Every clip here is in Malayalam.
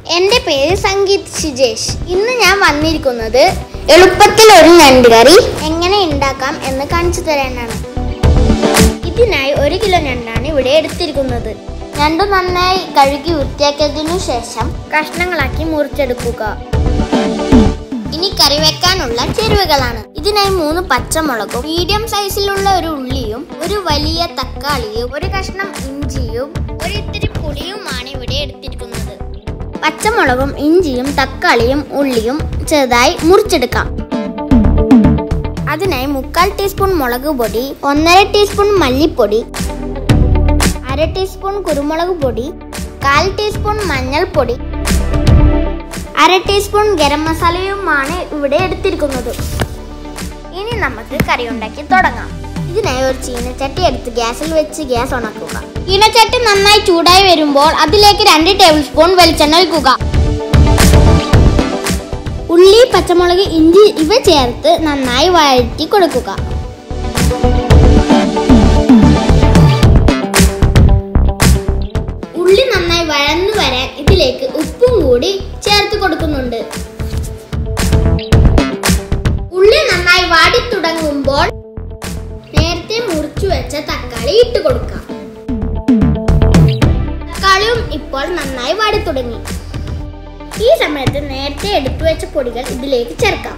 എൻ്റെ പേര് സംഗീത് ഷിജേഷ് ഇന്ന് ഞാൻ വന്നിരിക്കുന്നത് എളുപ്പത്തിൽ ഒരു ഞണ്ട് കറി എങ്ങനെ ഉണ്ടാക്കാം എന്ന് കാണിച്ചു തരാനാണ് ഇതിനായി ഒരു കിലോ ഞണ്ടാണ് ഇവിടെ എടുത്തിരിക്കുന്നത് ഞണ്ട് നന്നായി കഴുകി വൃത്തിയാക്കിയതിനു ശേഷം കഷ്ണങ്ങളാക്കി മുറിച്ചെടുക്കുക ഇനി കറി വെക്കാനുള്ള ചേരുവകളാണ് ഇതിനായി മൂന്ന് പച്ചമുളകും മീഡിയം സൈസിലുള്ള ഒരു ഉള്ളിയും ഒരു വലിയ തക്കാളിയും ഒരു കഷ്ണം ഇഞ്ചിയും ഒരു ഇത്തിരി പുളിയുമാണ് ഇവിടെ എടുത്തിരിക്കുന്നത് പച്ചമുളകും ഇഞ്ചിയും തക്കാളിയും ഉള്ളിയും ചെറുതായി മുറിച്ചെടുക്കാം അതിനായി മുക്കാൽ ടീസ്പൂൺ മുളക് പൊടി ഒന്നര ടീസ്പൂൺ മല്ലിപ്പൊടി അര ടീസ്പൂൺ കുരുമുളക് പൊടി കാൽ ടീസ്പൂൺ മഞ്ഞൾപ്പൊടി അര ടീസ്പൂൺ ഗരം മസാലയുമാണ് ഇവിടെ എടുത്തിരിക്കുന്നത് ഇനി നമുക്ക് കറി ഉണ്ടാക്കി തുടങ്ങാം ഇതിനായി ഒരു ചീനച്ചട്ടി എടുത്ത് ഗ്യാസിൽ വെച്ച് ഗ്യാസ് ഉണക്കുക ചീനച്ചട്ടി നന്നായി ചൂടായി വരുമ്പോൾ അതിലേക്ക് രണ്ട് ടേബിൾ സ്പൂൺ വെളിച്ചെണ്ണ ഒഴിക്കുക ഉള്ളി പച്ചമുളക് ഇഞ്ചി ഇവ ചേർത്ത് നന്നായി വഴറ്റി കൊടുക്കുക ഉള്ളി നന്നായി വഴന്നു വരാൻ ഇതിലേക്ക് ഉപ്പും കൂടി ചേർത്ത് കൊടുക്കുന്നുണ്ട് ഉള്ളി നന്നായി വാടി തുടങ്ങുമ്പോൾ നേരത്തെ മുറിച്ചു വെച്ച തക്കാളി ഇട്ട് കൊടുക്കാം തക്കാളിയും ഇപ്പോൾ നന്നായി വാടി തുടങ്ങി ഈ സമയത്ത് നേരത്തെ എടുത്തു വെച്ച പൊടികൾ ഇതിലേക്ക് ചേർക്കാം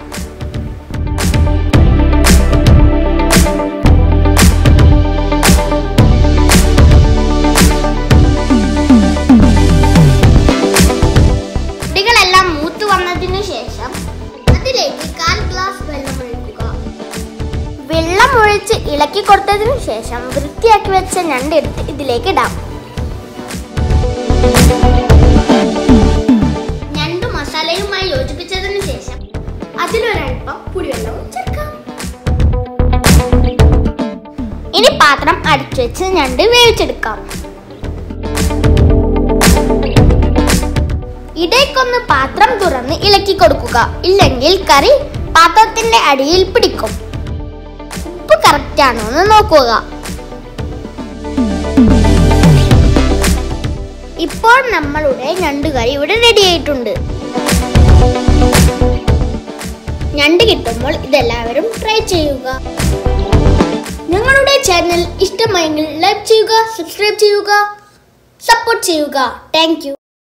പൊടികളെല്ലാം മൂത്ത് വന്നതിനു ശേഷം അതിലേക്ക് കാൽ ഗ്ലാസ് വെള്ളം ഒഴിക്കുക വെള്ളം ഒഴിച്ച് ഇളക്കി കൊടുത്തതിനു ശേഷം വൃത്തിയാക്കി വെച്ച ഞണ്ടെടുത്ത് ഇതിലേക്ക് ഇടാം ഞണ്ട് മസാലയുമായി യോജിപ്പിച്ചതിനു ശേഷം അതിലൊരൽപ്പം പുളിവെള്ളവും ചേർക്കാം ഇനി പാത്രം അടച്ചു വെച്ച് ഞണ്ട് വേവിച്ചെടുക്കാം ഇടയ്ക്കൊന്ന് പാത്രം തുറന്ന് ഇളക്കി കൊടുക്കുക ഇല്ലെങ്കിൽ കറി പാത്രത്തിന്റെ അടിയിൽ പിടിക്കും ഉപ്പ് കറക്റ്റ് ആണോ എന്ന് നോക്കുക ഇപ്പോൾ നമ്മളുടെ ഞണ്ടുകറി ഇവിടെ റെഡി ആയിട്ടുണ്ട് ഞണ്ട് കിട്ടുമ്പോൾ ഇതെല്ലാവരും ട്രൈ ചെയ്യുക ഞങ്ങളുടെ ചാനൽ ഇഷ്ടമായെങ്കിൽ ലൈക്ക് ചെയ്യുക സബ്സ്ക്രൈബ് ചെയ്യുക സപ്പോർട്ട് ചെയ്യുക താങ്ക്